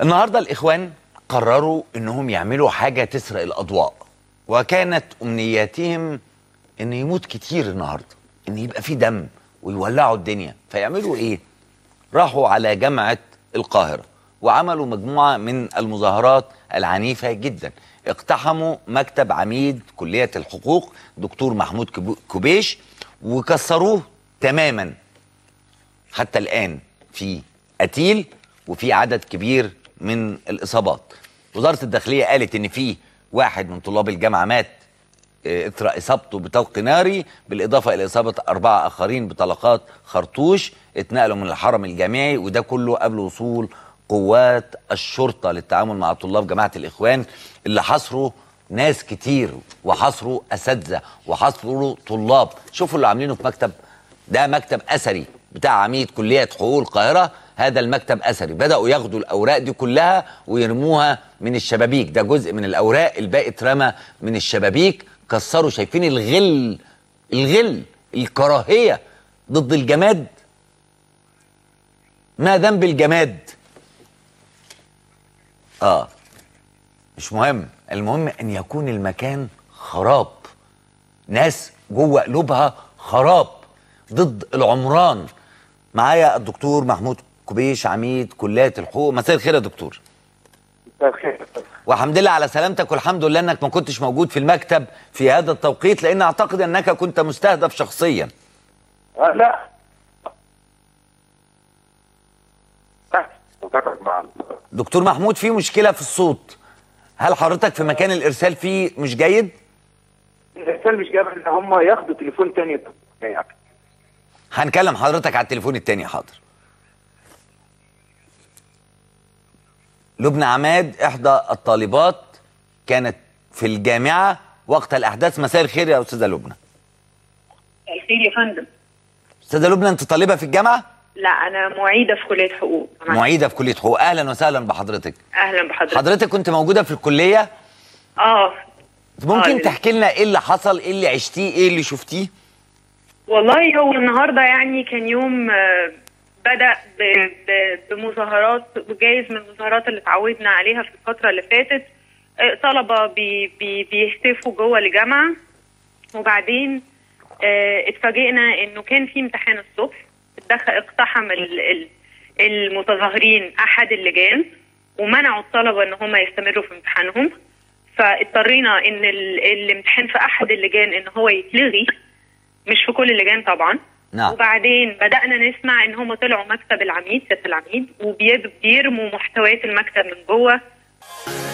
النهارده الاخوان قرروا انهم يعملوا حاجه تسرق الاضواء وكانت امنياتهم ان يموت كتير النهارده ان يبقى في دم ويولعوا الدنيا فيعملوا ايه راحوا على جامعه القاهره وعملوا مجموعه من المظاهرات العنيفه جدا اقتحموا مكتب عميد كليه الحقوق دكتور محمود كبو- كوبيش وكسروه تماما حتى الآن في قتيل وفي عدد كبير من الإصابات وزارة الداخلية قالت إن في واحد من طلاب الجامعة مات آه، اثر إصابته بطلق ناري بالإضافة إلى إصابة أربعة آخرين بطلقات خرطوش اتنقلوا من الحرم الجامعي وده كله قبل وصول قوات الشرطة للتعامل مع طلاب جماعة الإخوان اللي حصروا ناس كتير وحصروا أساتذة وحصروا طلاب شوفوا اللي عاملينه في مكتب ده مكتب اثري بتاع عميد كليه حقوق القاهره هذا المكتب اثري بداوا ياخدوا الاوراق دي كلها ويرموها من الشبابيك ده جزء من الاوراق الباقي اترمى من الشبابيك كسروا شايفين الغل الغل الكراهيه ضد الجماد ما ذنب الجماد اه مش مهم المهم ان يكون المكان خراب ناس جوه قلوبها خراب ضد العمران معايا الدكتور محمود كوبيش عميد كليه الحقوق مساء الخير يا دكتور مساء الخير والحمد لله على سلامتك والحمد لله انك ما كنتش موجود في المكتب في هذا التوقيت لان اعتقد انك كنت مستهدف شخصيا آه لا متابع مع دكتور محمود في مشكله في الصوت هل حضرتك في مكان الارسال فيه مش جيد الرسالة مش جايبه ان هم ياخدوا تليفون تاني يعني هنكلم حضرتك على التليفون التاني حاضر لبنى عماد احدى الطالبات كانت في الجامعه وقت الاحداث مساء الخير يا استاذه لبنى الخير يا فندم استاذه لبنى انت طالبه في الجامعه لا انا معيده في كليه حقوق تمام. معيده في كليه حقوق اهلا وسهلا بحضرتك اهلا بحضرتك حضرتك كنت موجوده في الكليه اه ممكن آه. تحكي لنا ايه اللي حصل ايه اللي عشتيه ايه اللي شفتيه والله هو النهارده يعني كان يوم آه، بدا ب- ب- بمظاهرات وجايز من المظاهرات اللي اتعودنا عليها في الفتره اللي فاتت آه، طلبه بي بي بيهتفوا جوه الجامعه وبعدين آه، اتفاجئنا انه كان في امتحان الصبح اتدخل اقتحم ال- ال- المتظاهرين احد اللجان ومنعوا الطلبه ان هم يستمروا في امتحانهم فاضطرينا ان ال- الامتحان في احد اللجان ان هو يتلغي مش في كل اللجان طبعا نعم وبعدين بدأنا نسمع ان هم طلعوا مكتب العميد سيادة العميد وبيرموا محتويات المكتب من جوه